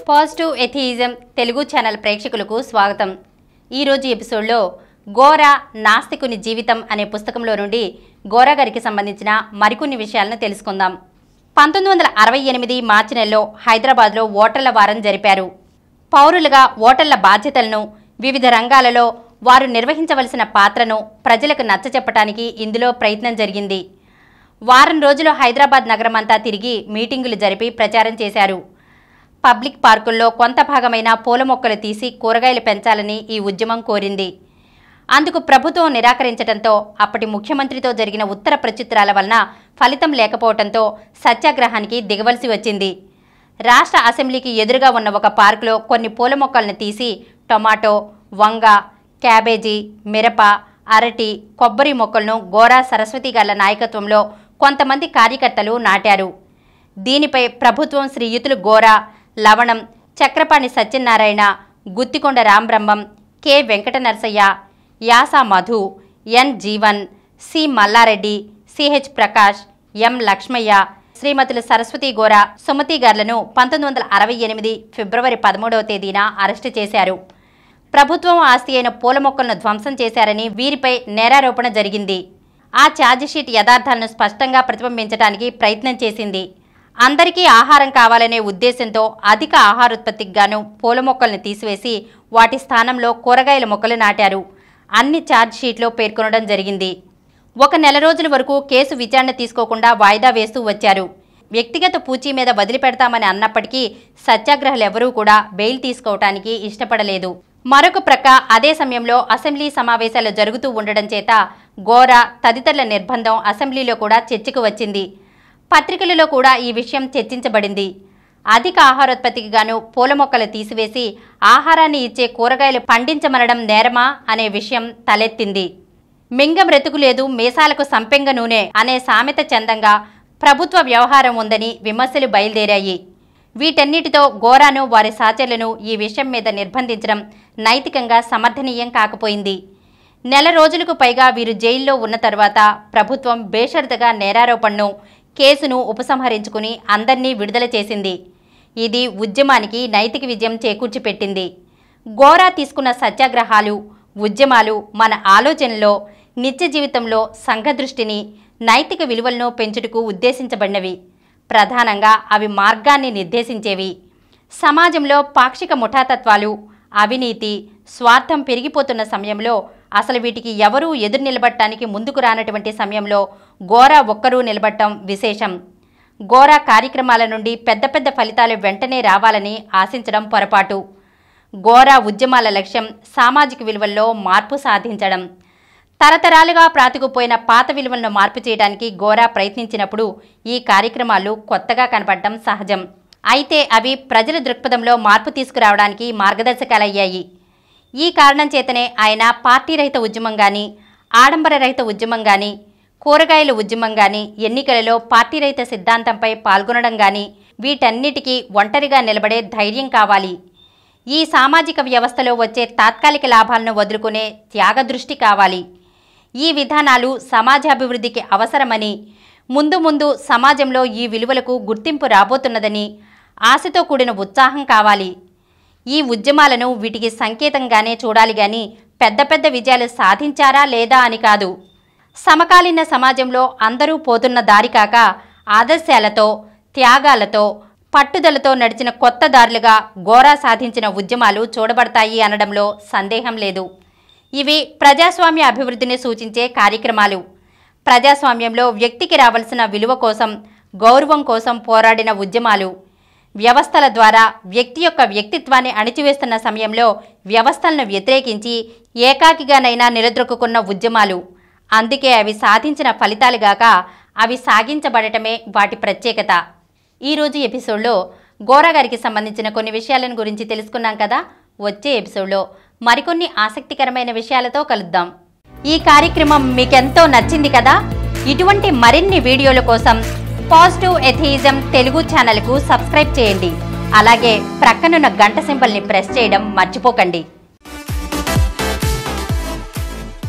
Positive atheism Telugu channel ప్రేక్షకులకు స్వాగతం ఈరోజు ఎపిసోడ్లో గోరా నాస్తికుని జీవితం అనే పుస్తకంలో నుండి గోరా గారికి సంబంధించిన మరికొన్ని విషయాలను తెలుసుకుందాం పంతొమ్మిది వందల అరవై ఎనిమిది మార్చి నెలలో హైదరాబాద్లో ఓటర్ల వారం జరిపారు పౌరులుగా ఓటర్ల బాధ్యతలను వివిధ రంగాలలో వారు నిర్వహించవలసిన పాత్రను ప్రజలకు నచ్చచెప్పటానికి ఇందులో ప్రయత్నం జరిగింది వారం రోజులు హైదరాబాద్ నగరమంతా తిరిగి మీటింగులు జరిపి ప్రచారం చేశారు పబ్లిక్ పార్కుల్లో కొంత భాగమైన పూల మొక్కలు తీసి కూరగాయలు పెంచాలని ఈ ఉద్యమం కోరింది అందుకు ప్రభుత్వం నిరాకరించడంతో అప్పటి ముఖ్యమంత్రితో జరిగిన ఉత్తర ప్రత్యుత్తరాల వలన ఫలితం లేకపోవడంతో సత్యాగ్రహానికి దిగవలసి వచ్చింది రాష్ట్ర అసెంబ్లీకి ఎదురుగా ఉన్న ఒక పార్కులో కొన్ని పూల మొక్కలను తీసి టొమాటో వంగ క్యాబేజీ మిరప అరటి కొబ్బరి మొక్కలను గోరా సరస్వతి గాళ్ల నాయకత్వంలో కొంతమంది కార్యకర్తలు నాటారు దీనిపై ప్రభుత్వం శ్రీయుతులు Gora Lavanam Chakrapani Satyanarayana Guthikonda Rambrahmam K Venkata Narasaiah Yasa Madhu N Jeevan C Mallareddy CH Prakash M Lakshmaiah శ్రీమతులు సరస్వతి గోర సుమతి గార్లను పంతొమ్మిది వందల అరవై ఎనిమిది ఫిబ్రవరి పదమూడవ తేదీన అరెస్టు చేశారు ప్రభుత్వం ఆస్తి అయిన పూల మొక్కలను ధ్వంసం చేశారని వీరిపై నేరారోపణ జరిగింది ఆ ఛార్జిషీట్ యథార్థాలను స్పష్టంగా ప్రతిబింబించడానికి ప్రయత్నం చేసింది అందరికీ ఆహారం కావాలనే ఉద్దేశంతో అధిక ఆహారోత్పత్తికి గాను పూల మొక్కలను తీసివేసి వాటి స్థానంలో కూరగాయల మొక్కలు నాటారు అన్ని ఛార్జ్షీట్లో పేర్కొనడం జరిగింది ఒక నెల రోజుల వరకు కేసు విచారణ తీసుకోకుండా వాయిదా వేస్తూ వచ్చారు వ్యక్తిగత పూచీ మీద వదిలిపెడతామని అన్నప్పటికీ సత్యాగ్రహులెవరూ కూడా బెయిల్ తీసుకోవటానికి ఇష్టపడలేదు మరొక ప్రక్క అదే సమయంలో అసెంబ్లీ సమావేశాలు జరుగుతూ ఉండడం చేత గోరా తదితరుల నిర్బంధం అసెంబ్లీలో కూడా చర్చకు వచ్చింది పత్రికలలో కూడా ఈ విషయం చర్చించబడింది అధిక ఆహారోత్పత్తికి గాను పూల మొక్కలు తీసివేసి ఆహారాన్ని ఇచ్చే కూరగాయలు పండించమనడం నేరమా అనే విషయం తలెత్తింది మింగం రెతుకు లేదు మీసాలకు సంపెంగ నూనె అనే సామెత చందంగా ప్రభుత్వ వ్యవహారం ఉందని విమర్శలు బయలుదేరాయి వీటన్నిటితో గోరాను వారి సహచరులను ఈ విషయం మీద నిర్బంధించడం నైతికంగా సమర్థనీయం కాకపోయింది నెల రోజులకు పైగా వీరు జైల్లో ఉన్న తర్వాత ప్రభుత్వం బేషరతుగా నేరారోపణను కేసును ఉపసంహరించుకుని అందర్నీ విడుదల చేసింది ఇది ఉద్యమానికి నైతిక విజయం చేకూర్చిపెట్టింది గోరా తీసుకున్న సత్యాగ్రహాలు ఉద్యమాలు మన ఆలోచనలో నిత్య జీవితంలో సంఘదృష్టిని నైతిక విలువలను పెంచుటకు ఉద్దేశించబడినవి ప్రధానంగా అవి మార్గాన్ని నిర్దేశించేవి సమాజంలో పాక్షిక ముఠాతత్వాలు అవినీతి స్వార్థం పెరిగిపోతున్న సమయంలో అసలు వీటికి ఎవరూ ఎదురు నిలబడటానికి ముందుకు రానటువంటి సమయంలో గోరా ఒక్కరూ నిలబడటం విశేషం గోరా కార్యక్రమాల నుండి పెద్ద పెద్ద ఫలితాలు వెంటనే రావాలని ఆశించడం పొరపాటు గోరా ఉద్యమాల లక్ష్యం సామాజిక విలువల్లో మార్పు సాధించడం తరతరాలుగా ప్రాతుకుపోయిన పాత విలువలను మార్పు చేయడానికి గోరా ప్రయత్నించినప్పుడు ఈ కార్యక్రమాలు కొత్తగా కనపడటం సహజం అయితే అవి ప్రజల దృక్పథంలో మార్పు తీసుకురావడానికి మార్గదర్శకాలయ్యాయి ఈ కారణం చేతనే ఆయన పార్టీ రహిత ఉద్యమం కానీ ఆడంబర రహిత ఉద్యమం కానీ కూరగాయల ఉద్యమం కానీ ఎన్నికలలో పార్టీ రహిత సిద్ధాంతంపై పాల్గొనడం కానీ వీటన్నిటికీ ఒంటరిగా నిలబడే ధైర్యం కావాలి ఈ సామాజిక వ్యవస్థలో వచ్చే తాత్కాలిక లాభాలను వదులుకునే త్యాగదృష్టి కావాలి ఈ విధానాలు సమాజాభివృద్ధికి అవసరమని ముందు ముందు సమాజంలో ఈ విలువలకు గుర్తింపు రాబోతున్నదని ఆశతో కూడిన ఉత్సాహం కావాలి ఈ ఉద్యమాలను వీటికి సంకేతంగానే చూడాలి గాని పెద్ద పెద్ద విజయాలు సాధించారా లేదా అని కాదు సమకాలీన సమాజంలో అందరూ పోతున్న దారి కాక ఆదర్శాలతో త్యాగాలతో పట్టుదలతో నడిచిన కొత్త దారులుగా గోరా సాధించిన ఉద్యమాలు చూడబడతాయి అనడంలో సందేహం లేదు ఇవి ప్రజాస్వామ్య అభివృద్ధిని సూచించే కార్యక్రమాలు ప్రజాస్వామ్యంలో వ్యక్తికి రావాల్సిన విలువ కోసం గౌరవం కోసం పోరాడిన ఉద్యమాలు వ్యవస్థల ద్వారా వ్యక్తి యొక్క వ్యక్తిత్వాన్ని అణిచివేస్తున్న సమయంలో వ్యవస్థలను వ్యతిరేకించి ఏకాకిగానైనా నిలదొక్కుకున్న ఉద్యమాలు అందుకే అవి సాధించిన ఫలితాలుగాక అవి సాగించబడటమే వాటి ప్రత్యేకత ఈరోజు ఎపిసోడ్లో గోరా గారికి సంబంధించిన కొన్ని విషయాలను గురించి తెలుసుకున్నాం కదా వచ్చే ఎపిసోడ్లో మరికొన్ని ఆసక్తికరమైన విషయాలతో కలుద్దాం ఈ కార్యక్రమం మీకెంతో నచ్చింది కదా ఇటువంటి మరిన్ని వీడియోల కోసం పాజిటివ్ ఎథియిజం తెలుగు ఛానల్కు సబ్స్క్రైబ్ చేయండి అలాగే ప్రక్కనున్న గంట సింబల్ని ప్రెస్ చేయడం మర్చిపోకండి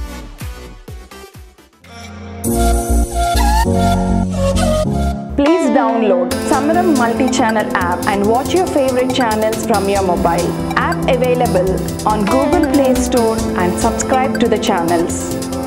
Please download Samaram multi-channel app and watch your favorite channels from your mobile. App available on Google Play Store and subscribe to the channels.